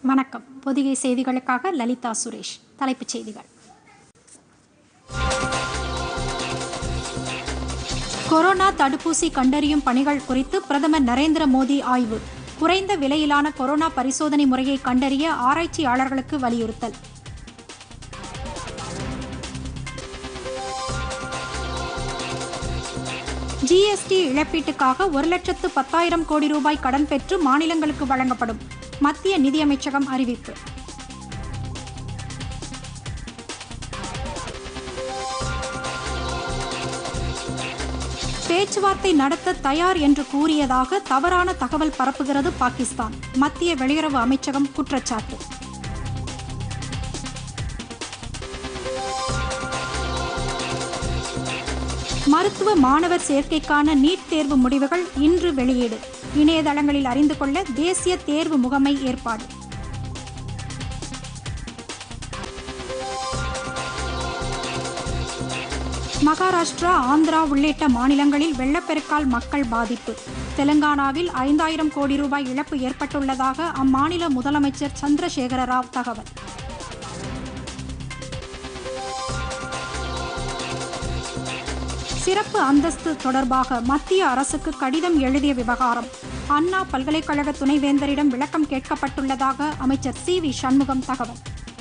வணக்கம் பொதிகை செய்திகளுக்காக லலிதா சுரேஷ் தலைப்புச் செய்திகள் கொரோனா தடுப்பூசி கண்டறியும் பணிகள் குறித்து பிரதமர் நரேந்திர மோடி ஆய்வு குறைந்த விலையிலான கொரோனா பரிசோதனை முறையை கண்டறிய ஆராய்ச்சியாளர்களுக்கு வலியுறுத்தல் ஜிஎஸ்டி இழப்பீட்டுக்காக ஒரு லட்சத்து பத்தாயிரம் கோடி ரூபாய் கடன் பெற்று மாநிலங்களுக்கு வழங்கப்படும் மத்திய நிதியமைச்சகம் அறிவிப்பு பேச்சுவார்த்தை நடத்த தயார் என்று கூறியதாக தவறான தகவல் பரப்புகிறது பாகிஸ்தான் மத்திய வெளியுறவு அமைச்சகம் குற்றச்சாட்டு மருத்துவ மாணவர் சேர்க்கைக்கான நீட் தேர்வு முடிவுகள் இன்று வெளியீடு இணையதளங்களில் அறிந்து கொள்ள தேசிய தேர்வு முகமை ஏற்பாடு மகாராஷ்டிரா ஆந்திரா உள்ளிட்ட மாநிலங்களில் வெள்ளப்பெருக்கால் மக்கள் பாதிப்பு தெலங்கானாவில் ஐந்தாயிரம் கோடி ரூபாய் இழப்பு ஏற்பட்டுள்ளதாக அம்மாநில முதலமைச்சர் சந்திரசேகர ராவ் தகவல் சிறப்பு அந்தஸ்து தொடர்பாக மத்திய அரசுக்கு கடிதம் எழுதிய விவகாரம் அண்ணா பல்கலைக்கழக துணைவேந்தரிடம் விளக்கம் கேட்கப்பட்டுள்ளதாக அமைச்சர் சி வி சண்முகம் தகவல்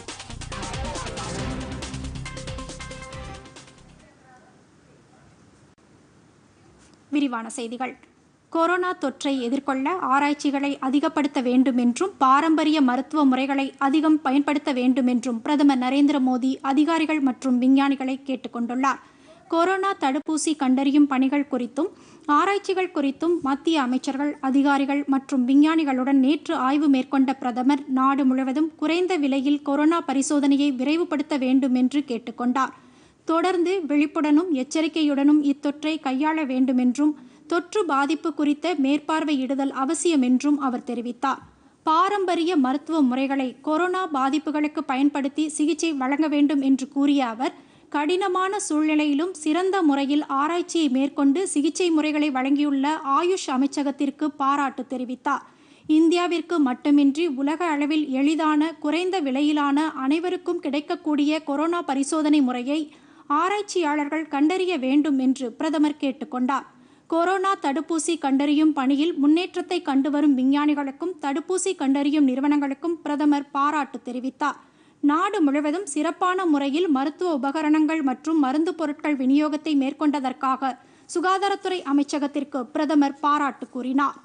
விரிவான செய்திகள் கொரோனா தொற்றை எதிர்கொள்ள ஆராய்ச்சிகளை அதிகப்படுத்த வேண்டும் என்றும் பாரம்பரிய மருத்துவ முறைகளை அதிகம் பயன்படுத்த வேண்டும் என்றும் பிரதமர் நரேந்திர மோடி அதிகாரிகள் மற்றும் விஞ்ஞானிகளை கேட்டுக்கொண்டுள்ளார் கொரோனா தடுப்பூசி கண்டறியும் பணிகள் குறித்தும் ஆராய்ச்சிகள் குறித்தும் மத்திய அமைச்சர்கள் அதிகாரிகள் மற்றும் விஞ்ஞானிகளுடன் நேற்று ஆய்வு மேற்கொண்ட பிரதமர் நாடு முழுவதும் குறைந்த விலையில் கொரோனா பரிசோதனையை விரைவுபடுத்த வேண்டும் என்று கேட்டுக்கொண்டார் தொடர்ந்து விழிப்புடனும் எச்சரிக்கையுடனும் இத்தொற்றை கையாள வேண்டுமென்றும் தொற்று பாதிப்பு குறித்த மேற்பார்வையிடுதல் அவசியம் என்றும் அவர் தெரிவித்தார் பாரம்பரிய மருத்துவ முறைகளை கொரோனா பாதிப்புகளுக்கு பயன்படுத்தி சிகிச்சை வழங்க வேண்டும் என்று கூறிய அவர் கடினமான சூழ்நிலையிலும் சிறந்த முறையில் ஆராய்ச்சியை மேற்கொண்டு சிகிச்சை முறைகளை வழங்கியுள்ள ஆயுஷ் அமைச்சகத்திற்கு பாராட்டு தெரிவித்தார் இந்தியாவிற்கு மட்டுமின்றி உலக அளவில் எளிதான குறைந்த விலையிலான அனைவருக்கும் கிடைக்கக்கூடிய கொரோனா பரிசோதனை முறையை ஆராய்ச்சியாளர்கள் கண்டறிய வேண்டும் என்று பிரதமர் கேட்டுக்கொண்டார் கொரோனா தடுப்பூசி கண்டறியும் பணியில் முன்னேற்றத்தை கண்டு வரும் விஞ்ஞானிகளுக்கும் தடுப்பூசி கண்டறியும் நிறுவனங்களுக்கும் பிரதமர் பாராட்டு தெரிவித்தார் நாடு முழுவதும் சிறப்பான முறையில் மருத்துவ உபகரணங்கள் மற்றும் மருந்து பொருட்கள் விநியோகத்தை மேற்கொண்டதற்காக சுகாதாரத்துறை அமைச்சகத்திற்கு பிரதமர் பாராட்டு கூறினார்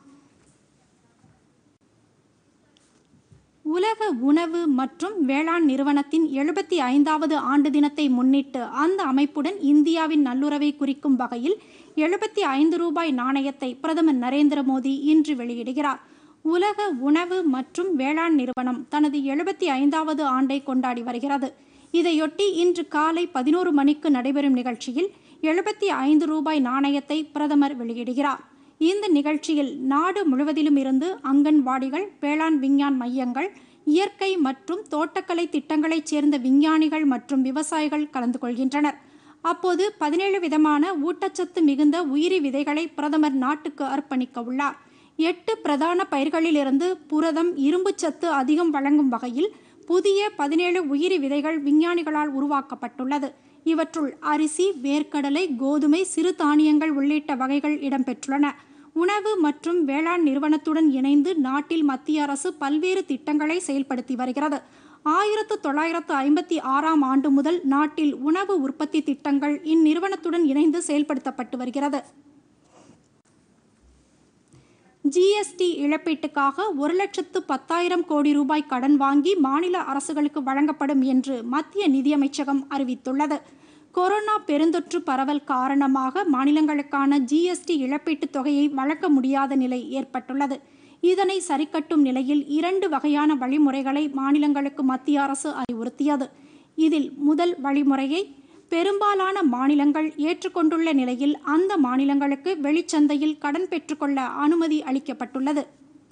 உலக உணவு மற்றும் வேளாண் நிறுவனத்தின் எழுபத்தி ஐந்தாவது ஆண்டு தினத்தை முன்னிட்டு அந்த அமைப்புடன் இந்தியாவின் நல்லுறவை குறிக்கும் வகையில் எழுபத்தி ஐந்து ரூபாய் நாணயத்தை பிரதமர் நரேந்திர மோடி இன்று வெளியிடுகிறார் உலக உணவு மற்றும் வேளாண் நிறுவனம் தனது எழுபத்தி ஐந்தாவது ஆண்டை கொண்டாடி வருகிறது இதையொட்டி இன்று காலை பதினோரு மணிக்கு நடைபெறும் நிகழ்ச்சியில் எழுபத்தி ஐந்து ரூபாய் நாணயத்தை பிரதமர் வெளியிடுகிறார் இந்த நிகழ்ச்சியில் நாடு முழுவதிலும் இருந்து அங்கன்வாடிகள் வேளாண் விஞ்ஞான் மையங்கள் இயற்கை மற்றும் தோட்டக்கலை திட்டங்களைச் சேர்ந்த விஞ்ஞானிகள் மற்றும் விவசாயிகள் கலந்து கொள்கின்றனர் அப்போது பதினேழு விதமான ஊட்டச்சத்து மிகுந்த உயிரி விதைகளை பிரதமர் நாட்டுக்கு அர்ப்பணிக்க உள்ளார் எட்டு பிரதான பயிர்களிலிருந்து புரதம் இரும்புச்சத்து அதிகம் வழங்கும் வகையில் புதிய பதினேழு உயிரி விதைகள் விஞ்ஞானிகளால் உருவாக்கப்பட்டுள்ளது இவற்றுள் அரிசி வேர்க்கடலை கோதுமை சிறு தானியங்கள் உள்ளிட்ட வகைகள் இடம்பெற்றுள்ளன உணவு மற்றும் வேளாண் நிறுவனத்துடன் இணைந்து நாட்டில் மத்திய அரசு பல்வேறு திட்டங்களை செயல்படுத்தி வருகிறது ஆயிரத்து தொள்ளாயிரத்து ஐம்பத்தி ஆறாம் ஆண்டு முதல் நாட்டில் உணவு உற்பத்தி திட்டங்கள் இந்நிறுவனத்துடன் இணைந்து செயல்படுத்தப்பட்டு வருகிறது ஜிஎஸ்டி இழப்பீட்டுக்காக ஒரு லட்சத்து பத்தாயிரம் கோடி ரூபாய் கடன் வாங்கி மாநில அரசுகளுக்கு வழங்கப்படும் என்று மத்திய நிதியமைச்சகம் அறிவித்துள்ளது கொரோனா பெருந்தொற்று பரவல் காரணமாக மாநிலங்களுக்கான ஜிஎஸ்டி இழப்பீட்டுத் தொகையை வழங்க முடியாத நிலை ஏற்பட்டுள்ளது இதனை சரிக்கட்டும் நிலையில் இரண்டு வகையான வழிமுறைகளை மாநிலங்களுக்கு மத்திய அரசு அறிவுறுத்தியது இதில் முதல் வழிமுறையை பெரும்பாலான மாநிலங்கள் ஏற்றுக்கொண்டுள்ள நிலையில் அந்த மாநிலங்களுக்கு வெளிச்சந்தையில் கடன் பெற்றுக்கொள்ள அனுமதி அளிக்கப்பட்டுள்ளது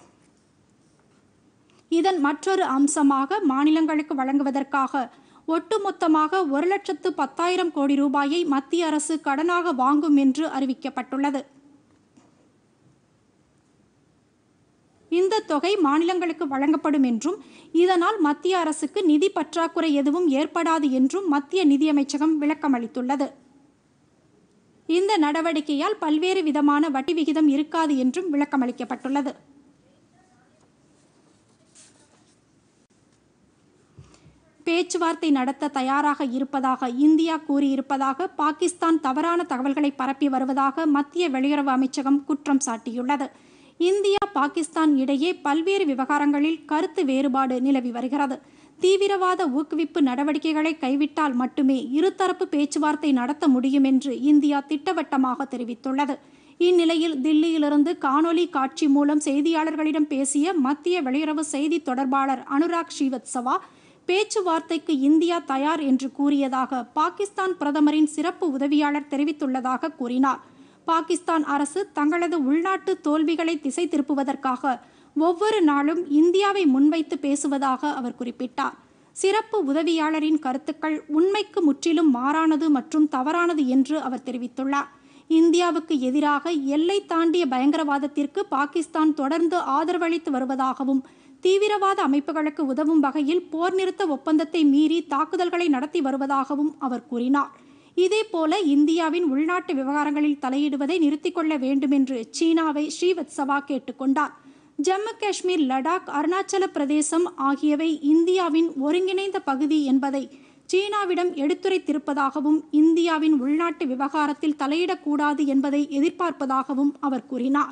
இதன் மற்றொரு அம்சமாக மாநிலங்களுக்கு வழங்குவதற்காக ஒட்டுமொத்தமாக ஒரு லட்சத்து பத்தாயிரம் கோடி ரூபாயை மத்திய அரசு கடனாக வாங்கும் என்று அறிவிக்கப்பட்டுள்ளது இந்த இந்த தொகை மாநிலங்களுக்கு வழங்கப்படும் என்றும் இதனால் மத்திய அரசுக்கு நிதி பற்றாக்குறை எதுவும் ஏற்படாது என்றும் மத்திய நிதியமைச்சகம் விளக்கமளித்துள்ளது இந்த நடவடிக்கையால் பல்வேறு விதமான வட்டி விகிதம் இருக்காது என்றும் விளக்கமளிக்கப்பட்டுள்ளது பேச்சுவார்த்தை நடத்த தயாராக இருப்பதாக இந்தியா கூறியிருப்பதாக பாகிஸ்தான் தவறான தகவல்களை பரப்பி வருவதாக மத்திய வெளியுறவு அமைச்சகம் குற்றம் சாட்டியுள்ளது இந்தியா பாகிஸ்தான் இடையே பல்வேறு விவகாரங்களில் கருத்து வேறுபாடு நிலவி வருகிறது தீவிரவாத ஊக்குவிப்பு நடவடிக்கைகளை கைவிட்டால் மட்டுமே இருதரப்பு பேச்சுவார்த்தை நடத்த முடியும் என்று இந்தியா திட்டவட்டமாக தெரிவித்துள்ளது இந்நிலையில் தில்லியிலிருந்து காணொலி காட்சி மூலம் செய்தியாளர்களிடம் பேசிய மத்திய வெளியுறவு செய்தி தொடர்பாளர் அனுராக் ஸ்ரீவத்சவா பேச்சுவார்த்தைக்கு இந்தியா தயார் என்று கூறியதாக பாகிஸ்தான் பிரதமரின் சிறப்பு உதவியாளர் தெரிவித்துள்ளதாக கூறினார் பாகிஸ்தான் அரசு தங்களது உள்நாட்டு தோல்விகளை திசை திருப்புவதற்காக ஒவ்வொரு நாளும் இந்தியாவை முன்வைத்து பேசுவதாக அவர் குறிப்பிட்டார் சிறப்பு உதவியாளரின் கருத்துக்கள் உண்மைக்கு முற்றிலும் மாறானது மற்றும் தவறானது என்று அவர் தெரிவித்துள்ளார் இந்தியாவுக்கு எதிராக எல்லை தாண்டிய பயங்கரவாதத்திற்கு பாகிஸ்தான் தொடர்ந்து ஆதரவளித்து வருவதாகவும் தீவிரவாத அமைப்புகளுக்கு உதவும் வகையில் போர் நிறுத்த ஒப்பந்தத்தை மீறி தாக்குதல்களை நடத்தி வருவதாகவும் அவர் கூறினார் இதேபோல இந்தியாவின் உள்நாட்டு விவகாரங்களில் தலையிடுவதை நிறுத்திக் கொள்ள வேண்டும் என்று சீனாவை ஸ்ரீவத்சவா கேட்டுக்கொண்டார் ஜம்மு காஷ்மீர் லடாக் அருணாச்சல பிரதேசம் ஆகியவை இந்தியாவின் ஒருங்கிணைந்த பகுதி என்பதை சீனாவிடம் எடுத்துரைத்திருப்பதாகவும் இந்தியாவின் உள்நாட்டு விவகாரத்தில் தலையிடக்கூடாது என்பதை எதிர்பார்ப்பதாகவும் அவர் கூறினார்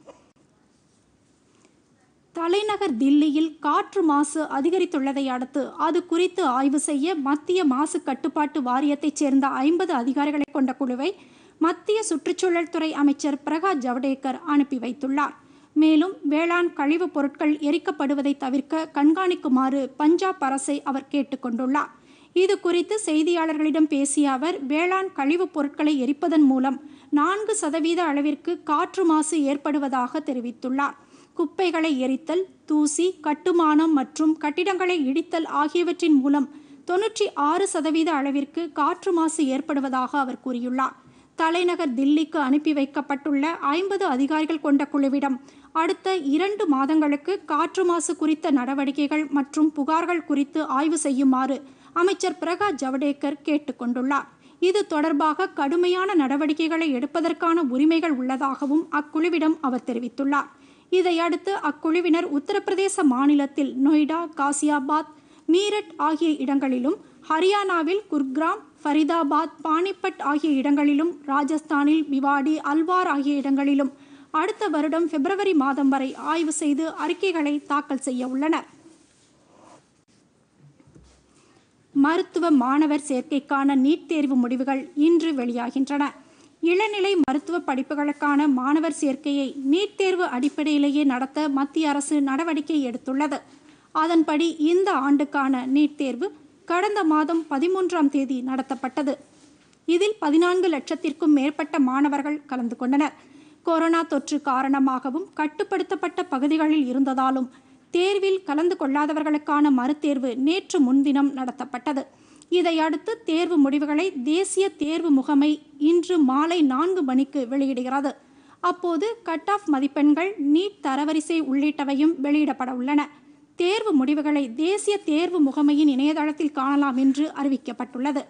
தலைநகர் தில்லியில் காற்று மாசு அதிகரித்துள்ளதை அடுத்து அது குறித்து ஆய்வு செய்ய மத்திய மாசு கட்டுப்பாட்டு வாரியத்தைச் சேர்ந்த ஐம்பது அதிகாரிகளை கொண்ட குழுவை மத்திய சுற்றுச்சூழல் துறை அமைச்சர் பிரகாஷ் ஜவடேகர் அனுப்பி வைத்துள்ளார் மேலும் வேளாண் கழிவுப் பொருட்கள் எரிக்கப்படுவதை தவிர்க்க கண்காணிக்குமாறு பஞ்சாப் அரசை அவர் கேட்டுக்கொண்டுள்ளார் இது குறித்து செய்தியாளர்களிடம் பேசிய அவர் வேளாண் கழிவுப் பொருட்களை எரிப்பதன் மூலம் நான்கு சதவீத அளவிற்கு காற்று மாசு ஏற்படுவதாக தெரிவித்துள்ளார் குப்பைகளை எரித்தல் தூசி கட்டுமானம் மற்றும் கட்டிடங்களை இடித்தல் ஆகியவற்றின் மூலம் தொன்னூற்றி ஆறு சதவீத அளவிற்கு காற்று மாசு ஏற்படுவதாக அவர் கூறியுள்ளார் தலைநகர் தில்லிக்கு அனுப்பி வைக்கப்பட்டுள்ள ஐம்பது அதிகாரிகள் கொண்ட குழுவிடம் அடுத்த இரண்டு மாதங்களுக்கு காற்று மாசு குறித்த நடவடிக்கைகள் மற்றும் புகார்கள் குறித்து ஆய்வு செய்யுமாறு அமைச்சர் பிரகாஷ் ஜவடேகர் கேட்டுக்கொண்டுள்ளார் இது தொடர்பாக கடுமையான நடவடிக்கைகளை எடுப்பதற்கான உரிமைகள் உள்ளதாகவும் அக்குழுவிடம் அவர் தெரிவித்துள்ளார் இதையடுத்து அக்குழுவினர் உத்தரப்பிரதேச மாநிலத்தில் நொய்டா காசியாபாத் மீரட் ஆகிய இடங்களிலும் ஹரியானாவில் குர்கிராம் ஃபரிதாபாத் பானிபட் ஆகிய இடங்களிலும் ராஜஸ்தானில் பிவாடி அல்வார் ஆகிய இடங்களிலும் அடுத்த வருடம் பிப்ரவரி மாதம் வரை ஆய்வு செய்து அறிக்கைகளை தாக்கல் செய்ய உள்ளனர் மருத்துவ மாணவர் சேர்க்கைக்கான நீட் தேர்வு முடிவுகள் இன்று வெளியாகின்றன இளநிலை மருத்துவ படிப்புகளுக்கான மாணவர் சேர்க்கையை நீட் தேர்வு அடிப்படையிலேயே நடத்த மத்திய அரசு நடவடிக்கை எடுத்துள்ளது அதன்படி இந்த ஆண்டுக்கான நீட் தேர்வு கடந்த மாதம் பதிமூன்றாம் தேதி நடத்தப்பட்டது இதில் பதினான்கு லட்சத்திற்கும் மேற்பட்ட மாணவர்கள் கலந்து கொண்டனர் கொரோனா தொற்று காரணமாகவும் கட்டுப்படுத்தப்பட்ட பகுதிகளில் இருந்ததாலும் தேர்வில் கலந்து கொள்ளாதவர்களுக்கான மறுதேர்வு நேற்று முன்தினம் நடத்தப்பட்டது இதையடுத்து தேர்வு முடிவுகளை தேசிய தேர்வு முகமை இன்று மாலை நான்கு மணிக்கு வெளியிடுகிறது அப்போது கட் ஆஃப் மதிப்பெண்கள் நீட் தரவரிசை உள்ளிட்டவையும் வெளியிடப்பட உள்ளன தேர்வு முடிவுகளை தேசிய தேர்வு முகமையின் இணையதளத்தில் காணலாம் என்று அறிவிக்கப்பட்டுள்ளது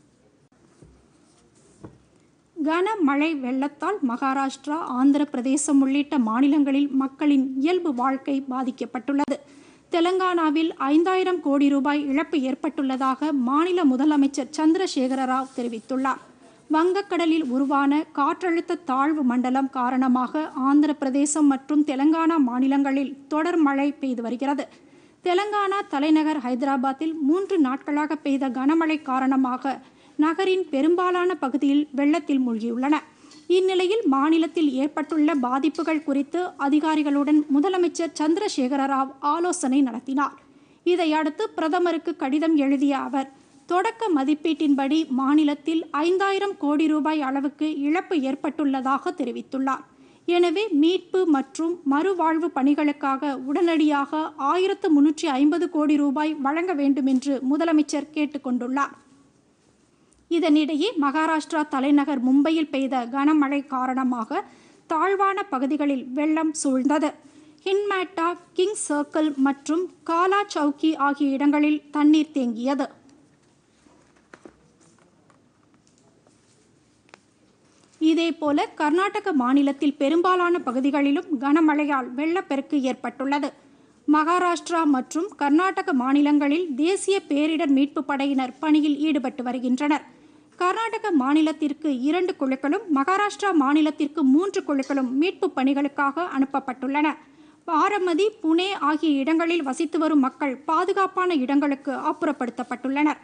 கனமழை வெள்ளத்தால் மகாராஷ்டிரா ஆந்திர பிரதேசம் உள்ளிட்ட மாநிலங்களில் மக்களின் இயல்பு வாழ்க்கை பாதிக்கப்பட்டுள்ளது தெலங்கானாவில் ஐந்தாயிரம் கோடி ரூபாய் இழப்பு ஏற்பட்டுள்ளதாக மாநில முதலமைச்சர் சந்திரசேகர ராவ் தெரிவித்துள்ளார் வங்கக்கடலில் உருவான காற்றழுத்த தாழ்வு மண்டலம் காரணமாக ஆந்திர பிரதேசம் மற்றும் தெலங்கானா மாநிலங்களில் தொடர் மழை பெய்து வருகிறது தெலங்கானா தலைநகர் ஹைதராபாத்தில் மூன்று நாட்களாக பெய்த கனமழை காரணமாக நகரின் பெரும்பாலான பகுதியில் வெள்ளத்தில் மூழ்கியுள்ளன இந்நிலையில் மாநிலத்தில் ஏற்பட்டுள்ள பாதிப்புகள் குறித்து அதிகாரிகளுடன் முதலமைச்சர் சந்திரசேகர ராவ் ஆலோசனை நடத்தினார் இதையடுத்து பிரதமருக்கு கடிதம் எழுதிய அவர் தொடக்க மதிப்பீட்டின்படி மாநிலத்தில் ஐந்தாயிரம் கோடி ரூபாய் அளவுக்கு இழப்பு ஏற்பட்டுள்ளதாக தெரிவித்துள்ளார் எனவே மீட்பு மற்றும் மறுவாழ்வு பணிகளுக்காக உடனடியாக ஆயிரத்து முன்னூற்றி ஐம்பது கோடி ரூபாய் வழங்க வேண்டும் என்று முதலமைச்சர் கேட்டுக்கொண்டுள்ளார் இதனிடையே மகாராஷ்டிரா தலைநகர் மும்பையில் பெய்த கனமழை காரணமாக தாழ்வான பகுதிகளில் வெள்ளம் சூழ்ந்தது ஹின்மேட்டா கிங் சர்க்கிள் மற்றும் காலா சவுக்கி ஆகிய இடங்களில் தண்ணீர் தேங்கியது இதேபோல கர்நாடக மாநிலத்தில் பெரும்பாலான பகுதிகளிலும் கனமழையால் வெள்ளப்பெருக்கு ஏற்பட்டுள்ளது மகாராஷ்டிரா மற்றும் கர்நாடக மாநிலங்களில் தேசிய பேரிடர் மீட்பு படையினர் பணியில் ஈடுபட்டு வருகின்றனர் கர்நாடக மாநிலத்திற்கு இரண்டு குழுக்களும் மகாராஷ்டிரா மாநிலத்திற்கு மூன்று குழுக்களும் மீட்பு பணிகளுக்காக அனுப்பப்பட்டுள்ளன பாரமதி புனே ஆகிய இடங்களில் வசித்து வரும் மக்கள் பாதுகாப்பான இடங்களுக்கு அப்புறப்படுத்தப்பட்டுள்ளனர்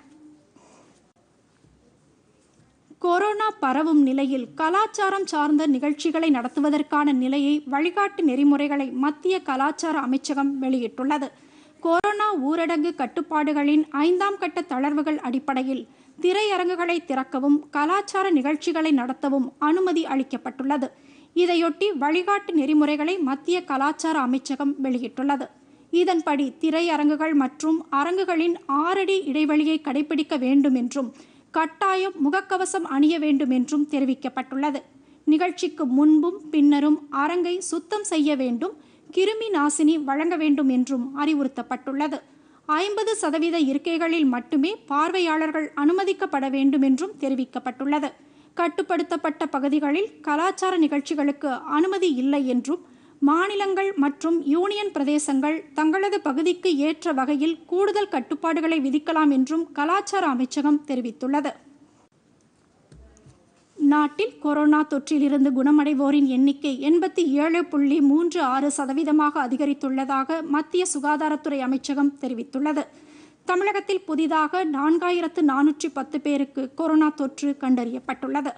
கொரோனா பரவும் நிலையில் கலாச்சாரம் சார்ந்த நிகழ்ச்சிகளை நடத்துவதற்கான நிலையை வழிகாட்டு நெறிமுறைகளை மத்திய கலாச்சார அமைச்சகம் வெளியிட்டுள்ளது கொரோனா ஊரடங்கு கட்டுப்பாடுகளின் ஐந்தாம் கட்ட தளர்வுகள் அடிப்படையில் திரையரங்குகளை திறக்கவும் கலாச்சார நிகழ்ச்சிகளை நடத்தவும் அனுமதி அளிக்கப்பட்டுள்ளது இதையொட்டி வழிகாட்டு நெறிமுறைகளை மத்திய கலாச்சார அமைச்சகம் வெளியிட்டுள்ளது இதன்படி திரையரங்குகள் மற்றும் அரங்குகளின் ஆறடி இடைவெளியை கடைபிடிக்க வேண்டும் என்றும் கட்டாயம் முகக்கவசம் அணிய வேண்டும் என்றும் தெரிவிக்கப்பட்டுள்ளது நிகழ்ச்சிக்கு முன்பும் பின்னரும் அரங்கை சுத்தம் செய்ய வேண்டும் கிருமி நாசினி வழங்க வேண்டும் என்றும் அறிவுறுத்தப்பட்டுள்ளது ஐம்பது சதவீத இருக்கைகளில் மட்டுமே பார்வையாளர்கள் அனுமதிக்கப்பட வேண்டும் என்றும் தெரிவிக்கப்பட்டுள்ளது கட்டுப்படுத்தப்பட்ட பகுதிகளில் கலாச்சார நிகழ்ச்சிகளுக்கு அனுமதி இல்லை என்றும் மாநிலங்கள் மற்றும் யூனியன் பிரதேசங்கள் தங்களது பகுதிக்கு ஏற்ற வகையில் கூடுதல் கட்டுப்பாடுகளை விதிக்கலாம் என்றும் கலாச்சார அமைச்சகம் தெரிவித்துள்ளது நாட்டில் கொரோனா தொற்றிலிருந்து குணமடைவோரின் எண்ணிக்கை எண்பத்தி ஏழு புள்ளி மூன்று ஆறு சதவீதமாக அதிகரித்துள்ளதாக மத்திய சுகாதாரத்துறை அமைச்சகம் தெரிவித்துள்ளது தமிழகத்தில் புதிதாக நான்காயிரத்து நானூற்றி பத்து பேருக்கு கொரோனா தொற்று கண்டறியப்பட்டுள்ளது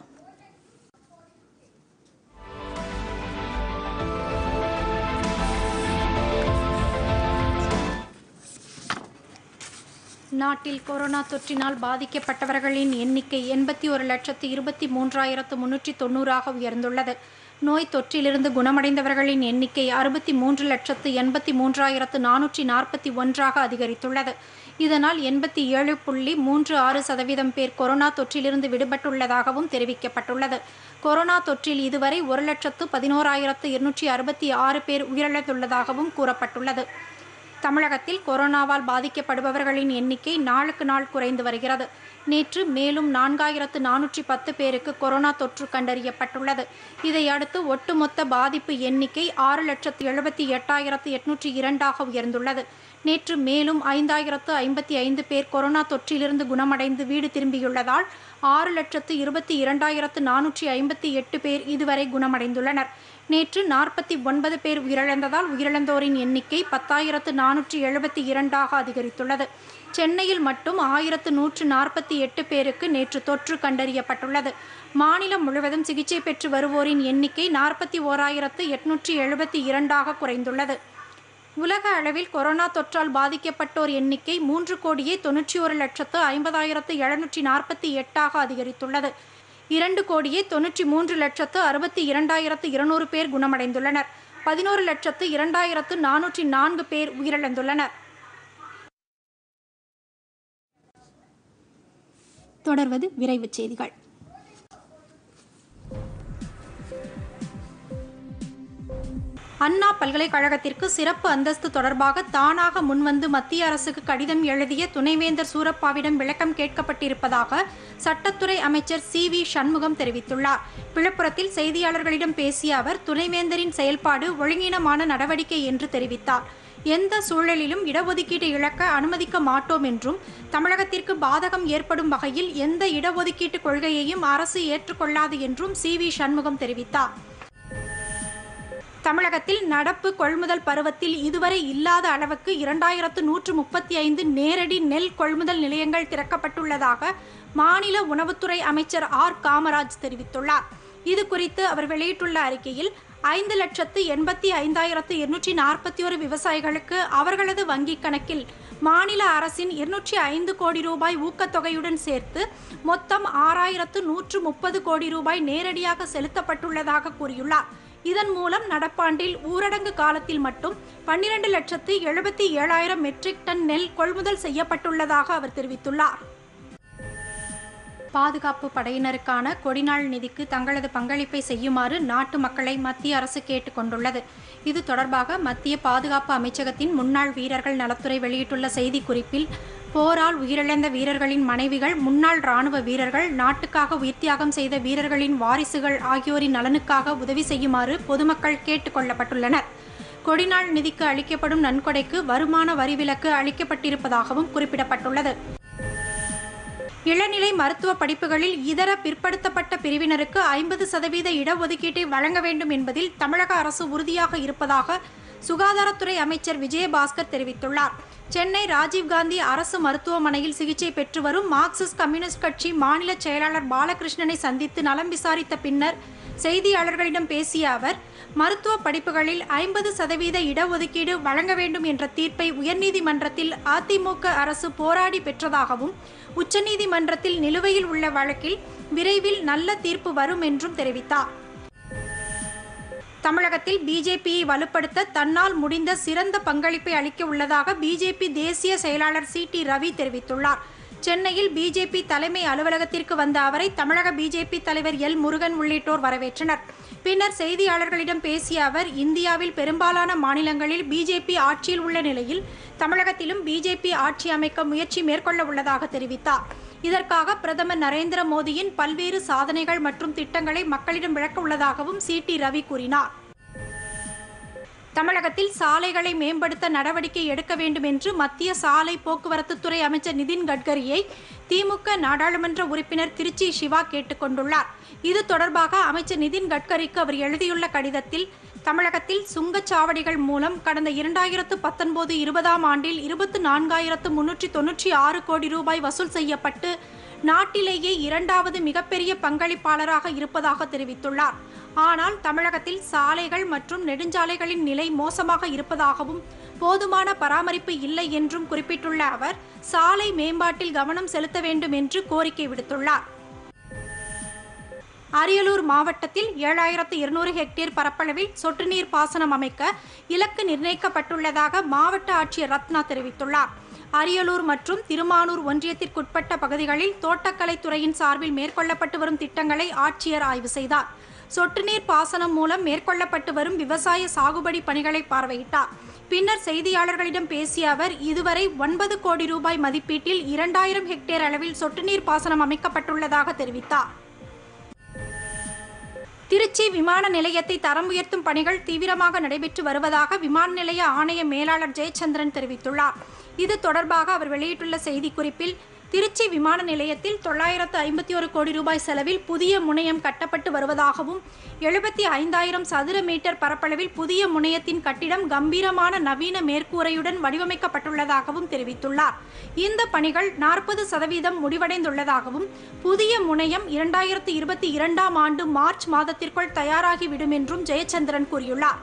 நாட்டில் கொரோனா தொற்றினால் பாதிக்கப்பட்டவர்களின் எண்ணிக்கை எண்பத்தி ஒரு லட்சத்து இருபத்தி மூன்றாயிரத்து முன்னூற்றி தொண்ணூறாக உயர்ந்துள்ளது நோய் தொற்றிலிருந்து குணமடைந்தவர்களின் எண்ணிக்கை அறுபத்தி மூன்று லட்சத்து எண்பத்தி மூன்றாயிரத்து நானூற்றி நாற்பத்தி ஒன்றாக அதிகரித்துள்ளது இதனால் எண்பத்தி ஏழு புள்ளி மூன்று ஆறு சதவீதம் பேர் கொரோனா தொற்றிலிருந்து விடுபட்டுள்ளதாகவும் தெரிவிக்கப்பட்டுள்ளது கொரோனா தொற்றில் இதுவரை ஒரு லட்சத்து பதினோராயிரத்து இருநூற்றி அறுபத்தி ஆறு பேர் உயிரிழந்துள்ளதாகவும் கூறப்பட்டுள்ளது தமிழகத்தில் கொரோனாவால் பாதிக்கப்படுபவர்களின் எண்ணிக்கை நாளுக்கு நாள் குறைந்து வருகிறது நேற்று மேலும் நான்காயிரத்து நானூற்றி பத்து பேருக்கு கொரோனா தொற்று கண்டறியப்பட்டுள்ளது இதையடுத்து ஒட்டுமொத்த பாதிப்பு எண்ணிக்கை ஆறு லட்சத்து எழுபத்தி எட்டாயிரத்து எட்நூற்றி இரண்டாக உயர்ந்துள்ளது நேற்று மேலும் ஐந்தாயிரத்து ஐம்பத்தி ஐந்து பேர் கொரோனா தொற்றிலிருந்து குணமடைந்து வீடு திரும்பியுள்ளதால் ஆறு லட்சத்து இருபத்தி இரண்டாயிரத்து நானூற்றி ஐம்பத்தி எட்டு பேர் இதுவரை குணமடைந்துள்ளனர் நேற்று நாற்பத்தி ஒன்பது பேர் உயிரிழந்ததால் உயிரிழந்தோரின் எண்ணிக்கை பத்தாயிரத்து நானூற்றி எழுபத்தி இரண்டாக அதிகரித்துள்ளது சென்னையில் மட்டும் ஆயிரத்து நூற்று நாற்பத்தி எட்டு பேருக்கு நேற்று தொற்று கண்டறியப்பட்டுள்ளது மாநிலம் முழுவதும் சிகிச்சை பெற்று வருவோரின் எண்ணிக்கை நாற்பத்தி ஓராயிரத்து எட்நூற்றி எழுபத்தி இரண்டாக குறைந்துள்ளது உலக அளவில் கொரோனா தொற்றால் பாதிக்கப்பட்டோர் எண்ணிக்கை மூன்று கோடியே தொன்னூற்றி ஒரு லட்சத்து ஐம்பதாயிரத்து எழுநூற்றி நாற்பத்தி எட்டாக அதிகரித்துள்ளது இரண்டு கோடியே தொன்னூற்றி மூன்று லட்சத்து அறுபத்தி இரண்டாயிரத்து இருநூறு பேர் குணமடைந்துள்ளனர் பதினோரு லட்சத்து இரண்டாயிரத்து நானூற்றி நான்கு பேர் உயிரிழந்துள்ளனர் தொடர்வது விரைவுச் செய்திகள் அண்ணா பல்கலைக்கழகத்திற்கு சிறப்பு அந்தஸ்து தொடர்பாக தானாக முன்வந்து மத்திய அரசுக்கு கடிதம் எழுதிய துணைவேந்தர் சூரப்பாவிடம் விளக்கம் கேட்கப்பட்டிருப்பதாக சட்டத்துறை அமைச்சர் சி வி சண்முகம் தெரிவித்துள்ளார் விழுப்புரத்தில் செய்தியாளர்களிடம் பேசிய அவர் துணைவேந்தரின் செயல்பாடு ஒழுங்கீனமான நடவடிக்கை என்று தெரிவித்தார் எந்த சூழலிலும் இடஒதுக்கீடு இழக்க அனுமதிக்க மாட்டோம் என்றும் தமிழகத்திற்கு பாதகம் ஏற்படும் வகையில் எந்த இடஒதுக்கீட்டு கொள்கையையும் அரசு ஏற்றுக்கொள்ளாது என்றும் சி வி சண்முகம் தெரிவித்தார் தமிழகத்தில் நடப்பு கொள்முதல் பருவத்தில் இதுவரை இல்லாத அளவுக்கு இரண்டாயிரத்து நூற்று முப்பத்தி ஐந்து நேரடி நெல் கொள்முதல் நிலையங்கள் திறக்கப்பட்டுள்ளதாக மாநில உணவுத்துறை அமைச்சர் ஆர் காமராஜ் தெரிவித்துள்ளார் இது குறித்து அவர் வெளியிட்டுள்ள அறிக்கையில் ஐந்து லட்சத்து எண்பத்தி ஐந்தாயிரத்து இருநூற்றி நாற்பத்தி ஒரு விவசாயிகளுக்கு அவர்களது வங்கிக் கணக்கில் மாநில அரசின் இருநூற்றி ஐந்து கோடி ரூபாய் ஊக்கத்தொகையுடன் சேர்த்து மொத்தம் ஆறாயிரத்து நூற்று முப்பது கோடி ரூபாய் நேரடியாக செலுத்தப்பட்டுள்ளதாக கூறியுள்ளார் இதன் மூலம் நடப்பாண்டில் ஊரடங்கு காலத்தில் மட்டும் பன்னிரண்டு லட்சத்து எழுபத்தி ஏழாயிரம் மெட்ரிக் டன் நெல் கொள்முதல் செய்யப்பட்டுள்ளதாக அவர் தெரிவித்துள்ளார் பாதுகாப்பு படையினருக்கான கொடிநாள் நிதிக்கு தங்களது பங்களிப்பை செய்யுமாறு நாட்டு மக்களை மத்திய அரசு கேட்டுக்கொண்டுள்ளது இது தொடர்பாக மத்திய பாதுகாப்பு அமைச்சகத்தின் முன்னாள் வீரர்கள் நலத்துறை வெளியிட்டுள்ள செய்திக்குறிப்பில் போரால் உயிரிழந்த வீரர்களின் மனைவிகள் முன்னாள் ராணுவ வீரர்கள் நாட்டுக்காக உயிர்த்தியாகம் செய்த வீரர்களின் வாரிசுகள் ஆகியோரின் நலனுக்காக உதவி செய்யுமாறு பொதுமக்கள் கேட்டுக்கொள்ளப்பட்டுள்ளனர் கொடிநாள் நிதிக்கு அளிக்கப்படும் நன்கொடைக்கு வருமான வரி விலக்கு அளிக்கப்பட்டிருப்பதாகவும் குறிப்பிடப்பட்டுள்ளது இளநிலை மருத்துவ படிப்புகளில் இதர பிற்படுத்தப்பட்ட பிரிவினருக்கு ஐம்பது சதவீத இடஒதுக்கீட்டை வழங்க வேண்டும் என்பதில் தமிழக அரசு உறுதியாக இருப்பதாக சுகாதாரத்துறை அமைச்சர் விஜயபாஸ்கர் தெரிவித்துள்ளார் சென்னை ராஜீவ்காந்தி அரசு மருத்துவமனையில் சிகிச்சை பெற்று வரும் மார்க்சிஸ்ட் கம்யூனிஸ்ட் கட்சி மாநில செயலாளர் பாலகிருஷ்ணனை சந்தித்து நலம் விசாரித்த பின்னர் செய்தியாளர்களிடம் பேசிய அவர் மருத்துவ படிப்புகளில் ஐம்பது சதவீத இடஒதுக்கீடு வழங்க வேண்டும் என்ற தீர்ப்பை உயர்நீதிமன்றத்தில் அதிமுக அரசு போராடி பெற்றதாகவும் உச்சநீதிமன்றத்தில் நிலுவையில் உள்ள வழக்கில் விரைவில் நல்ல தீர்ப்பு வரும் என்றும் தெரிவித்தார் தமிழகத்தில் பிஜேபியை வலுப்படுத்த தன்னால் முடிந்த சிறந்த பங்களிப்பை அளிக்க உள்ளதாக பிஜேபி தேசிய செயலாளர் சி டி ரவி தெரிவித்துள்ளார் சென்னையில் பிஜேபி தலைமை அலுவலகத்திற்கு வந்த அவரை தமிழக பிஜேபி தலைவர் எல் முருகன் உள்ளிட்டோர் வரவேற்றனர் பின்னர் செய்தியாளர்களிடம் பேசிய அவர் இந்தியாவில் பெரும்பாலான மாநிலங்களில் பிஜேபி ஆட்சியில் உள்ள நிலையில் தமிழகத்திலும் பிஜேபி ஆட்சி அமைக்க முயற்சி மேற்கொள்ள உள்ளதாக தெரிவித்தார் இதற்காக பிரதமர் நரேந்திர மோடியின் பல்வேறு சாதனைகள் மற்றும் திட்டங்களை மக்களிடம் விளக்க உள்ளதாகவும் சி டி ரவி கூறினார் தமிழகத்தில் சாலைகளை மேம்படுத்த நடவடிக்கை எடுக்க வேண்டும் என்று மத்திய சாலை போக்குவரத்து துறை அமைச்சர் நிதின் கட்கரியை திமுக நாடாளுமன்ற உறுப்பினர் திருச்சி சிவா கேட்டுக்கொண்டுள்ளார் இது தொடர்பாக அமைச்சர் நிதின் கட்கரிக்கு அவர் எழுதியுள்ள கடிதத்தில் தமிழகத்தில் சுங்கச்சாவடிகள் மூலம் கடந்த இரண்டாயிரத்து பத்தொன்பது இருபதாம் ஆண்டில் இருபத்து நான்காயிரத்து முன்னூற்றி தொன்னூற்றி ஆறு கோடி ரூபாய் வசூல் செய்யப்பட்டு நாட்டிலேயே இரண்டாவது மிகப்பெரிய பங்களிப்பாளராக இருப்பதாக தெரிவித்துள்ளார் ஆனால் தமிழகத்தில் சாலைகள் மற்றும் நெடுஞ்சாலைகளின் நிலை மோசமாக இருப்பதாகவும் போதுமான பராமரிப்பு இல்லை என்றும் குறிப்பிட்டுள்ள அவர் சாலை மேம்பாட்டில் கவனம் செலுத்த வேண்டும் என்று கோரிக்கை விடுத்துள்ளார் அரியலூர் மாவட்டத்தில் ஏழாயிரத்து இருநூறு ஹெக்டேர் பரப்பளவில் சொட்டு நீர் பாசனம் அமைக்க இலக்கு நிர்ணயிக்கப்பட்டுள்ளதாக மாவட்ட ஆட்சியர் ரத்னா தெரிவித்துள்ளார் அரியலூர் மற்றும் திருமானூர் ஒன்றியத்திற்குட்பட்ட பகுதிகளில் தோட்டக்கலைத்துறையின் சார்பில் மேற்கொள்ளப்பட்டு வரும் திட்டங்களை ஆட்சியர் ஆய்வு செய்தார் சொட்டு நீர் பாசனம் மூலம் மேற்கொள்ளப்பட்டு வரும் விவசாய சாகுபடி பணிகளை பார்வையிட்டார் பின்னர் செய்தியாளர்களிடம் பேசிய அவர் இதுவரை ஒன்பது கோடி ரூபாய் மதிப்பீட்டில் இரண்டாயிரம் ஹெக்டேர் அளவில் சொட்டு நீர் பாசனம் அமைக்கப்பட்டுள்ளதாக தெரிவித்தார் திருச்சி விமான நிலையத்தை தரம் உயர்த்தும் பணிகள் தீவிரமாக நடைபெற்று வருவதாக விமான நிலைய ஆணைய மேலாளர் ஜெயச்சந்திரன் தெரிவித்துள்ளார் இது தொடர்பாக அவர் வெளியிட்டுள்ள செய்திக்குறிப்பில் திருச்சி விமான நிலையத்தில் தொள்ளாயிரத்து ஐம்பத்தி ஒரு கோடி ரூபாய் செலவில் புதிய முனையம் கட்டப்பட்டு வருவதாகவும் எழுபத்தி ஐந்தாயிரம் சதுர மீட்டர் பரப்பளவில் புதிய முனையத்தின் கட்டிடம் கம்பீரமான நவீன மேற்கூரையுடன் வடிவமைக்கப்பட்டுள்ளதாகவும் தெரிவித்துள்ளார் இந்த பணிகள் நாற்பது சதவீதம் முடிவடைந்துள்ளதாகவும் புதிய முனையம் இரண்டாயிரத்து இருபத்தி இரண்டாம் ஆண்டு மார்ச் மாதத்திற்குள் தயாராகிவிடும் என்றும் ஜெயச்சந்திரன் கூறியுள்ளார்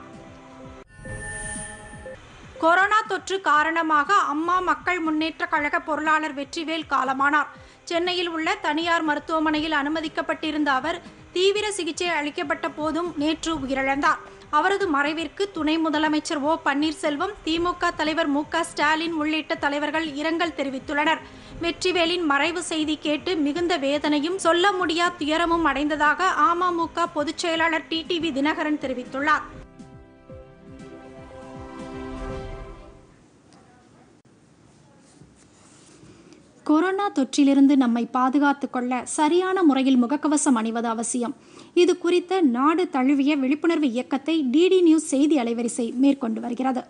கொரோனா தொற்று காரணமாக அம்மா மக்கள் முன்னேற்ற கழக பொருளாளர் வெற்றிவேல் காலமானார் சென்னையில் உள்ள தனியார் மருத்துவமனையில் அனுமதிக்கப்பட்டிருந்த அவர் தீவிர சிகிச்சை அளிக்கப்பட்ட போதும் நேற்று உயிரிழந்தார் அவரது மறைவிற்கு துணை முதலமைச்சர் ஓ பன்னீர்செல்வம் திமுக தலைவர் மு க ஸ்டாலின் உள்ளிட்ட தலைவர்கள் இரங்கல் தெரிவித்துள்ளனர் வெற்றிவேலின் மறைவு செய்தி கேட்டு மிகுந்த வேதனையும் சொல்ல முடியா துயரமும் அடைந்ததாக அமமுக பொதுச் செயலாளர் டிடிவி தினகரன் தெரிவித்துள்ளார் கொரோனா தொற்றிலிருந்து நம்மை பாதுகாத்துக் கொள்ள சரியான முறையில் முகக்கவசம் அணிவது அவசியம் இது குறித்த நாடு தழுவிய விழிப்புணர்வு இயக்கத்தை டிடி நியூஸ் செய்தி அலைவரிசை மேற்கொண்டு வருகிறது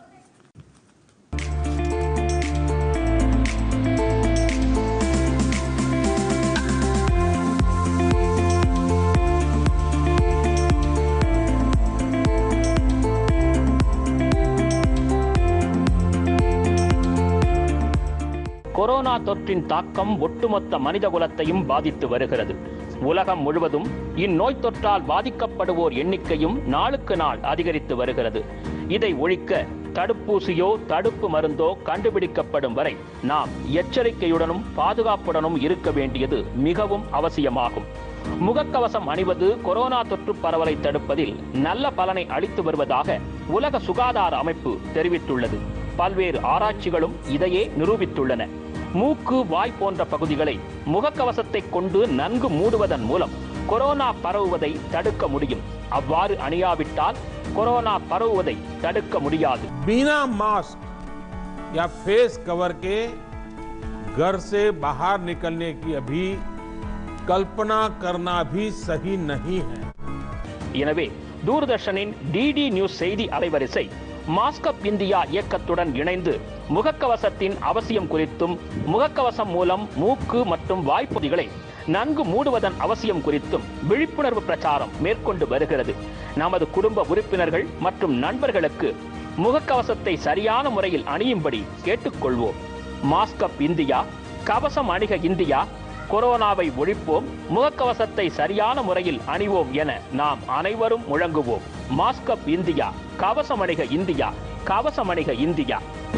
கொரோனா தொற்றின் தாக்கம் ஒட்டுமொத்த மனிதகுலத்தையும் பாதித்து வருகிறது உலகம் முழுவதும் இந்நோய் தொற்றால் பாதிக்கப்படுவோர் எண்ணிக்கையும் நாளுக்கு நாள் அதிகரித்து வருகிறது இதை ஒழிக்க தடுப்பூசியோ தடுப்பு மருந்தோ கண்டுபிடிக்கப்படும் வரை நாம் எச்சரிக்கையுடனும் பாதுகாப்புடனும் இருக்க வேண்டியது மிகவும் அவசியமாகும் முகக்கவசம் அணிவது கொரோனா தொற்று பரவலை தடுப்பதில் நல்ல பலனை அளித்து வருவதாக உலக சுகாதார அமைப்பு தெரிவித்துள்ளது பல்வேறு ஆராய்ச்சிகளும் இதையே நிரூபித்துள்ளன மூக்கு வாய் போன்ற பகுதிகளை முகக்கவசத்தை கொண்டு நன்கு மூடுவதன் மூலம் கொரோனா பரவுவதை தடுக்க முடியும் அவ்வாறு அணியாவிட்டால் கொரோனா பரவுவதை தடுக்க முடியாது बिना मास्क या फेस कवर के घर से बाहर निकलने की अभी कल्पना करना भी सही नहीं है எனவே தூர்தர்ஷனின் டிடி நியூஸ் செய்தி அலைவரிசை மாஸ்கப் இந்தியா இயக்கத்துடன் இணைந்து முகக்கவசத்தின் அவசியம் குறித்தும் முகக்கவசம் மூலம் மூக்கு மற்றும் வாய்ப்பகுதிகளை நன்கு மூடுவதன் அவசியம் குறித்தும் விழிப்புணர்வு பிரச்சாரம் மேற்கொண்டு வருகிறது நமது குடும்ப உறுப்பினர்கள் மற்றும் நண்பர்களுக்கு முகக்கவசத்தை சரியான முறையில் அணியும்படி கேட்டுக்கொள்வோம் மாஸ்கப் இந்தியா கவசம் அணிக இந்தியா கொரோனாவை ஒழிப்போம் முகக்கவசத்தை சரியான முறையில் அணிவோம் என நாம் அனைவரும் முழங்குவோம் மாஸ்கப் இந்தியா கவசம் அணிக இந்தியா கவசம் அணிக இந்தியா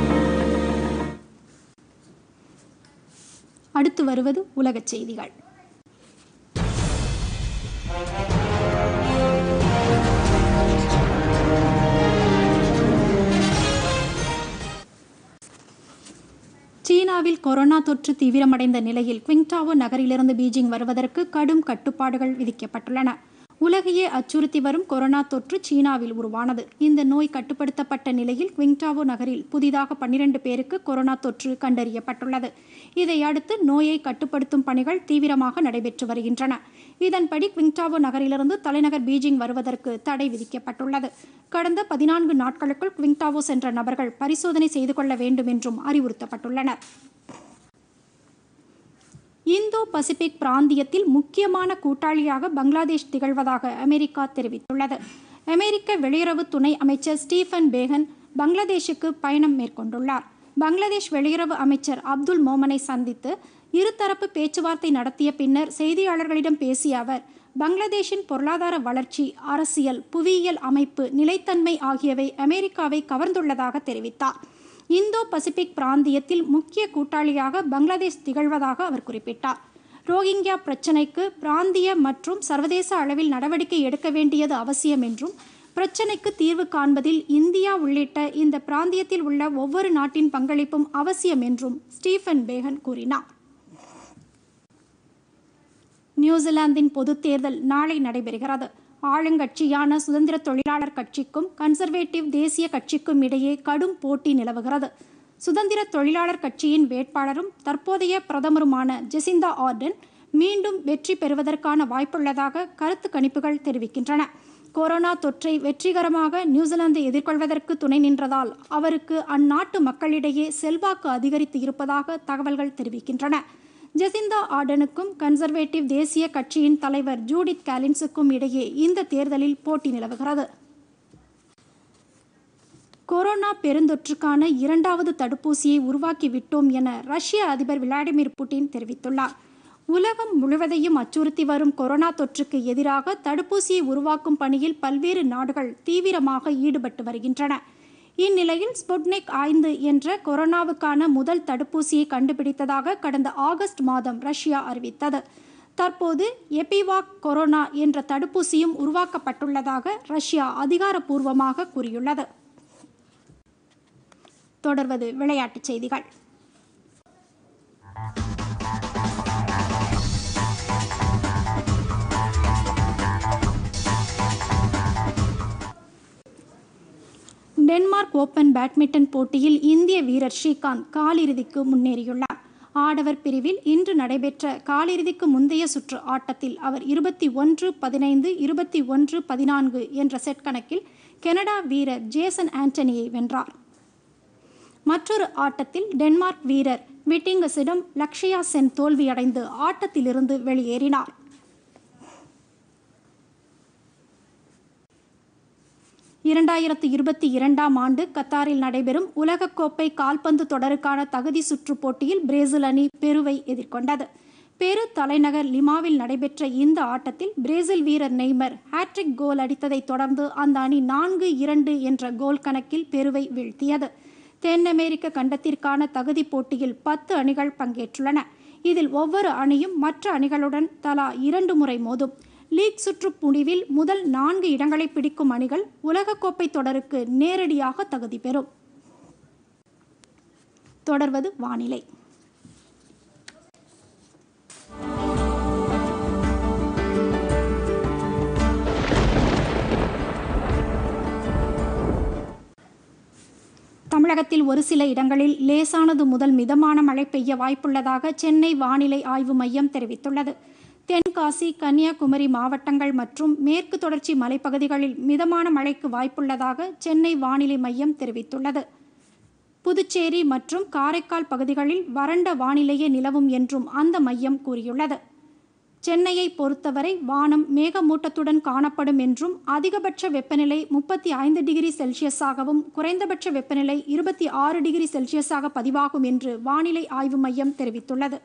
அடுத்து வருவது உலகச் செய்திகள் சீனாவில் கொரோனா தொற்று தீவிரமடைந்த நிலையில் குவிங்டாவோ நகரிலிருந்து பீஜிங் வருவதற்கு கடும் கட்டுப்பாடுகள் விதிக்கப்பட்டுள்ளன உலகையே அச்சுறுத்தி வரும் கொரோனா தொற்று சீனாவில் உருவானது இந்த நோய் கட்டுப்படுத்தப்பட்ட நிலையில் குவிங்டாவோ நகரில் புதிதாக பன்னிரண்டு பேருக்கு கொரோனா தொற்று கண்டறியப்பட்டுள்ளது இதையடுத்து நோயை கட்டுப்படுத்தும் பணிகள் தீவிரமாக நடைபெற்று வருகின்றன இதன்படி குவிங்டாவோ நகரிலிருந்து தலைநகர் பீஜிங் வருவதற்கு தடை விதிக்கப்பட்டுள்ளது கடந்த பதினான்கு நாட்களுக்குள் குவிங்டாவோ சென்ற நபர்கள் பரிசோதனை செய்து கொள்ள வேண்டும் என்றும் அறிவுறுத்தப்பட்டுள்ளனர் இந்தோ பசிபிக் பிராந்தியத்தில் முக்கியமான கூட்டாளியாக பங்களாதேஷ் திகழ்வதாக அமெரிக்கா தெரிவித்துள்ளது அமெரிக்க வெளியுறவு துணை அமைச்சர் ஸ்டீஃபன் பேகன் பங்களாதேஷுக்கு பயணம் மேற்கொண்டுள்ளார் பங்களாதேஷ் வெளியுறவு அமைச்சர் அப்துல் மோமனை சந்தித்து இருதரப்பு பேச்சுவார்த்தை நடத்திய பின்னர் செய்தியாளர்களிடம் பேசிய அவர் பங்களாதேஷின் பொருளாதார வளர்ச்சி அரசியல் புவியியல் அமைப்பு நிலைத்தன்மை ஆகியவை அமெரிக்காவை கவர்ந்துள்ளதாக தெரிவித்தார் இந்தோ பசிபிக் பிராந்தியத்தில் முக்கிய கூட்டாளியாக பங்களாதேஷ் திகழ்வதாக அவர் குறிப்பிட்டார் ரோஹிங்கியா பிரச்சினைக்கு பிராந்திய மற்றும் சர்வதேச அளவில் நடவடிக்கை எடுக்க வேண்டியது அவசியம் என்றும் பிரச்சினைக்கு தீர்வு காண்பதில் இந்தியா உள்ளிட்ட இந்த பிராந்தியத்தில் உள்ள ஒவ்வொரு நாட்டின் பங்களிப்பும் அவசியம் என்றும் ஸ்டீஃபன் பேகன் கூறினார் நியூசிலாந்தின் பொதுத் தேர்தல் நாளை நடைபெறுகிறது ஆளுங்கட்சியான சுதந்திர தொழிலாளர் கட்சிக்கும் கன்சர்வேட்டிவ் தேசிய கட்சிக்கும் இடையே கடும் போட்டி நிலவுகிறது சுதந்திர தொழிலாளர் கட்சியின் வேட்பாளரும் தற்போதைய பிரதமருமான ஜெசிந்தா ஆர்டன் மீண்டும் வெற்றி பெறுவதற்கான வாய்ப்புள்ளதாக கருத்து கணிப்புகள் தெரிவிக்கின்றன கொரோனா தொற்றை வெற்றிகரமாக நியூசிலாந்து எதிர்கொள்வதற்கு துணை நின்றதால் அவருக்கு அந்நாட்டு மக்களிடையே செல்வாக்கு அதிகரித்து இருப்பதாக தகவல்கள் தெரிவிக்கின்றன ஜெசிந்தா ஆர்டனுக்கும் கன்சர்வேட்டிவ் தேசிய கட்சியின் தலைவர் ஜூடித் காலின்ஸுக்கும் இடையே இந்த தேர்தலில் போட்டி நிலவுகிறது கொரோனா பெருந்தொற்றுக்கான இரண்டாவது தடுப்பூசியை உருவாக்கி விட்டோம் என ரஷ்ய அதிபர் விளாடிமிர் புட்டின் தெரிவித்துள்ளார் உலகம் முழுவதையும் அச்சுறுத்தி வரும் கொரோனா தொற்றுக்கு எதிராக தடுப்பூசியை உருவாக்கும் பணியில் பல்வேறு நாடுகள் தீவிரமாக ஈடுபட்டு வருகின்றன இந்நிலையில் ஸ்புட்னிக் ஐந்து என்ற கொரோனாவுக்கான முதல் தடுப்பூசியை கண்டுபிடித்ததாக கடந்த ஆகஸ்ட் மாதம் ரஷ்யா அறிவித்தது தற்போது எபிவாக் கொரோனா என்ற தடுப்பூசியும் உருவாக்கப்பட்டுள்ளதாக ரஷ்யா அதிகாரப்பூர்வமாக கூறியுள்ளது தொடர்வது விளையாட்டுச் செய்திகள் டென்மார்க் ஓபன் பேட்மிண்டன் போட்டியில் இந்திய வீரர் ஸ்ரீகாந்த் காலிறுதிக்கு முன்னேறியுள்ளார் ஆடவர் பிரிவில் இன்று நடைபெற்ற காலிறுதிக்கு முந்தைய சுற்று ஆட்டத்தில் அவர் இருபத்தி ஒன்று பதினைந்து இருபத்தி ஒன்று பதினான்கு என்ற செட் கணக்கில் கனடா வீரர் ஜேசன் ஆண்டனியை வென்றார் மற்றொரு ஆட்டத்தில் டென்மார்க் வீரர் விட்டிங்கஸிடம் லக்ஷயா சென் தோல்வியடைந்து ஆட்டத்திலிருந்து வெளியேறினார் இரண்டாயிரத்து இருபத்தி இரண்டாம் ஆண்டு கத்தாரில் நடைபெறும் உலகக்கோப்பை கால்பந்து தொடருக்கான தகுதி சுற்று போட்டியில் பிரேசில் அணி பெருவை எதிர்கொண்டது பெரு தலைநகர் லிமாவில் நடைபெற்ற இந்த ஆட்டத்தில் பிரேசில் வீரர் நெய்மர் ஹாட்ரிக் கோல் அடித்ததைத் தொடர்ந்து அந்த அணி நான்கு இரண்டு என்ற கோல் கணக்கில் பெருவை வீழ்த்தியது தென் அமெரிக்க கண்டத்திற்கான தகுதி போட்டியில் பத்து அணிகள் பங்கேற்றுள்ளன இதில் ஒவ்வொரு அணியும் மற்ற அணிகளுடன் தலா இரண்டு முறை மோதும் லீக் சுற்று முடிவில் முதல் நான்கு இடங்களை பிடிக்கும் அணிகள் உலகக்கோப்பை தொடருக்கு நேரடியாக தகுதி பெறும் தொடர்வது வானிலை தமிழகத்தில் ஒரு சில இடங்களில் லேசானது முதல் மிதமான மழை பெய்ய வாய்ப்புள்ளதாக சென்னை வானிலை ஆய்வு மையம் தெரிவித்துள்ளது தென்காசி கன்னியாகுமரி மாவட்டங்கள் மற்றும் மேற்கு தொடர்ச்சி மலைப்பகுதிகளில் மிதமான மழைக்கு வாய்ப்புள்ளதாக சென்னை வானிலை மையம் தெரிவித்துள்ளது புதுச்சேரி மற்றும் காரைக்கால் பகுதிகளில் வறண்ட வானிலையே நிலவும் என்றும் அந்த மையம் கூறியுள்ளது சென்னையை பொறுத்தவரை வானம் மேகமூட்டத்துடன் காணப்படும் என்றும் அதிகபட்ச வெப்பநிலை முப்பத்தி ஐந்து டிகிரி செல்சியஸாகவும் குறைந்தபட்ச வெப்பநிலை இருபத்தி ஆறு டிகிரி செல்சியஸாக பதிவாகும் என்று வானிலை ஆய்வு மையம் தெரிவித்துள்ளது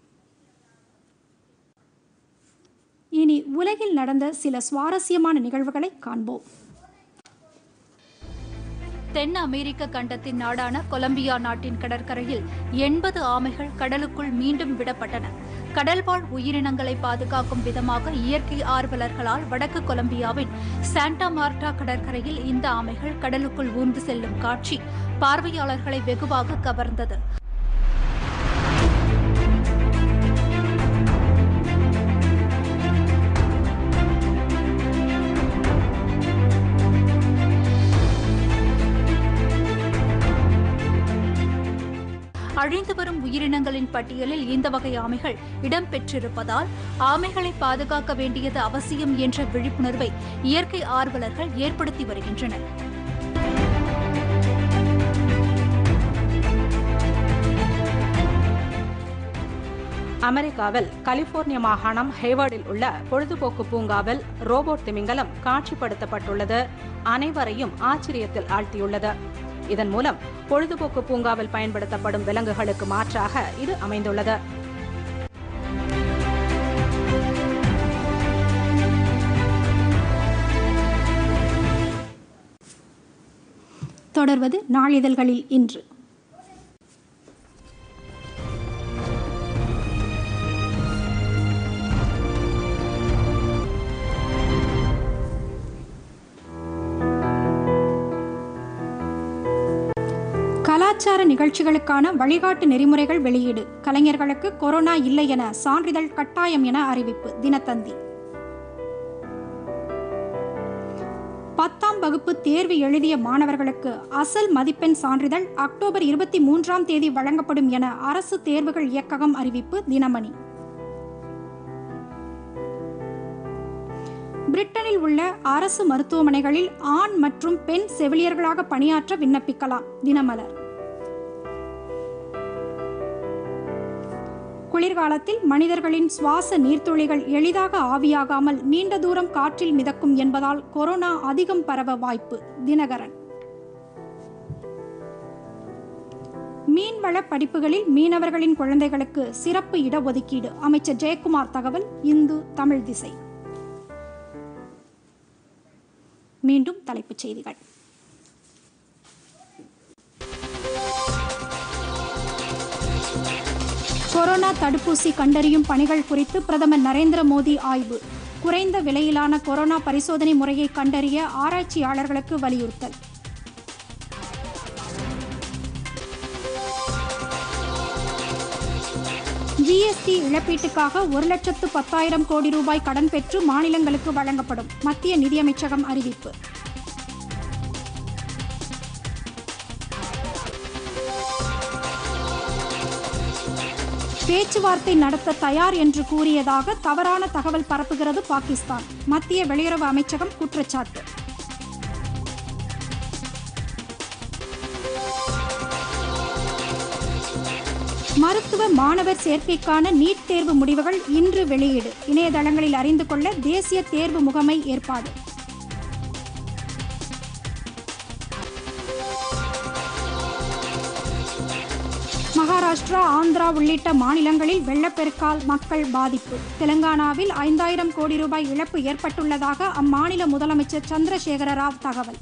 இனி உலகில் நடந்த சில சுவாரஸ்யமான நிகழ்வுகளை காண்போம் தென் அமெரிக்க கண்டத்தின் நாடான கொலம்பியா நாட்டின் கடற்கரையில் எண்பது ஆமைகள் கடலுக்குள் மீண்டும் விடப்பட்டன கடல்வாழ் உயிரினங்களை பாதுகாக்கும் விதமாக இயற்கை ஆர்வலர்களால் வடக்கு கொலம்பியாவின் சாண்டா மார்டா கடற்கரையில் இந்த ஆமைகள் கடலுக்குள் ஊர்ந்து செல்லும் காட்சி பார்வையாளர்களை வெகுவாக கவர்ந்தது அழிந்து வரும் உயிரினங்களின் பட்டியலில் இந்த வகை ஆமைகள் இடம்பெற்றிருப்பதால் ஆமைகளை பாதுகாக்க வேண்டியது அவசியம் என்ற விழிப்புணர்வை இயற்கை ஆர்வலர்கள் ஏற்படுத்தி வருகின்றனர் அமெரிக்காவில் கலிபோர்னியா மாகாணம் ஹேவர்டில் உள்ள பொழுதுபோக்கு பூங்காவில் ரோபோட் திமிங்கலம் காட்சிப்படுத்தப்பட்டுள்ளது அனைவரையும் ஆச்சரியத்தில் ஆழ்த்தியுள்ளது இதன் மூலம் பொழுதுபோக்கு பூங்காவில் பயன்படுத்தப்படும் விலங்குகளுக்கு மாற்றாக இது அமைந்துள்ளது தொடர்வது நாளிதழ்களில் இன்று கலாச்சார நிகழ்ச்சிகளுக்கான வழிகாட்டு நெறிமுறைகள் வெளியீடு கலைஞர்களுக்கு கொரோனா இல்லை என சான்றிதழ் கட்டாயம் என அறிவிப்பு தினத்தந்தி பத்தாம் வகுப்பு தேர்வு எழுதிய மாணவர்களுக்கு அசல் மதிப்பெண் சான்றிதழ் அக்டோபர் இருபத்தி மூன்றாம் தேதி வழங்கப்படும் என அரசு தேர்வுகள் இயக்ககம் அறிவிப்பு தினமணி பிரிட்டனில் உள்ள அரசு மருத்துவமனைகளில் ஆண் மற்றும் பெண் செவிலியர்களாக பணியாற்ற விண்ணப்பிக்கலாம் தினமலர் குளிர்காலத்தில் மனிதர்களின் சுவாச நீர்த்துளிகள் எளிதாக ஆவியாகாமல் நீண்ட தூரம் காற்றில் மிதக்கும் என்பதால் கொரோனா அதிகம் பரவ வாய்ப்பு தினகரன் மீன்வள படிப்புகளில் மீனவர்களின் குழந்தைகளுக்கு சிறப்பு இடஒதுக்கீடு அமைச்சர் ஜெயக்குமார் தகவல் இந்து தமிழ் திசை மீண்டும் தலைப்புச் செய்திகள் கொரோனா தடுப்பூசி கண்டறியும் பணிகள் குறித்து பிரதமர் நரேந்திர மோடி ஆய்வு குறைந்த விலையிலான கொரோனா பரிசோதனை முறையை கண்டறிய ஆராய்ச்சியாளர்களுக்கு வலியுறுத்தல் ஜிஎஸ்டி இழப்பீட்டுக்காக ஒரு லட்சத்து பத்தாயிரம் கோடி ரூபாய் கடன் பெற்று மாநிலங்களுக்கு வழங்கப்படும் மத்திய நிதியமைச்சகம் அறிவிப்பு பேச்சுவார்த்தை நடத்த தயார் என்று கூறியதாக தவறான தகவல் பரப்புகிறது பாகிஸ்தான் மத்திய வெளியுறவு அமைச்சகம் குற்றச்சாட்டு மருத்துவ மாணவர் சேர்க்கைக்கான நீட் தேர்வு முடிவுகள் இன்று வெளியீடு இணையதளங்களில் அறிந்து கொள்ள தேசிய தேர்வு முகமை ஏற்பாடு மகாராஷ்டிரா ஆந்திரா உள்ளிட்ட மாநிலங்களில் வெள்ளப்பெருக்கால் மக்கள் பாதிப்பு தெலங்கானாவில் ஐந்தாயிரம் கோடி ரூபாய் இழப்பு ஏற்பட்டுள்ளதாக அம்மாநில முதலமைச்சர் சந்திரசேகர ராவ் தகவல்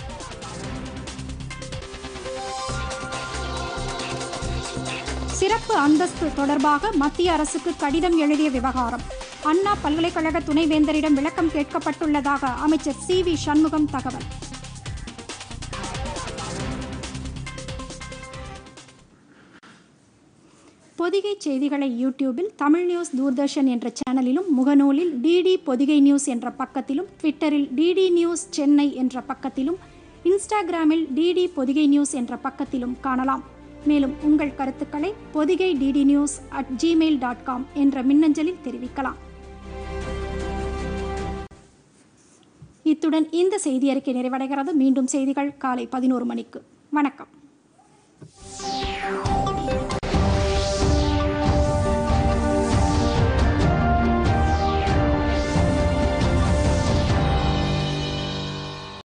சிறப்பு அந்தஸ்து தொடர்பாக மத்திய அரசுக்கு கடிதம் எழுதிய விவகாரம் அண்ணா பல்கலைக்கழக துணைவேந்தரிடம் விளக்கம் கேட்கப்பட்டுள்ளதாக அமைச்சர் சி வி சண்முகம் தகவல் பொதிகை செய்திகளை யூடியூபில் தமிழ் நியூஸ் தூர்தர்ஷன் என்ற சேனலிலும் முகநூலில் டிடி பொதிகை நியூஸ் என்ற பக்கத்திலும் ட்விட்டரில் டிடி நியூஸ் சென்னை என்ற பக்கத்திலும் இன்ஸ்டாகிராமில் டிடி பொதிகை நியூஸ் என்ற பக்கத்திலும் காணலாம் மேலும் உங்கள் கருத்துக்களை Podhigai DD news at Gmail dot com என்ற மின்னஞ்சலில் தெரிவிக்கலாம் இத்துடன் இந்த செய்தி அறிக்கை நிறைவடைகிறது மீண்டும் செய்திகள் காலை பதினோரு மணிக்கு வணக்கம்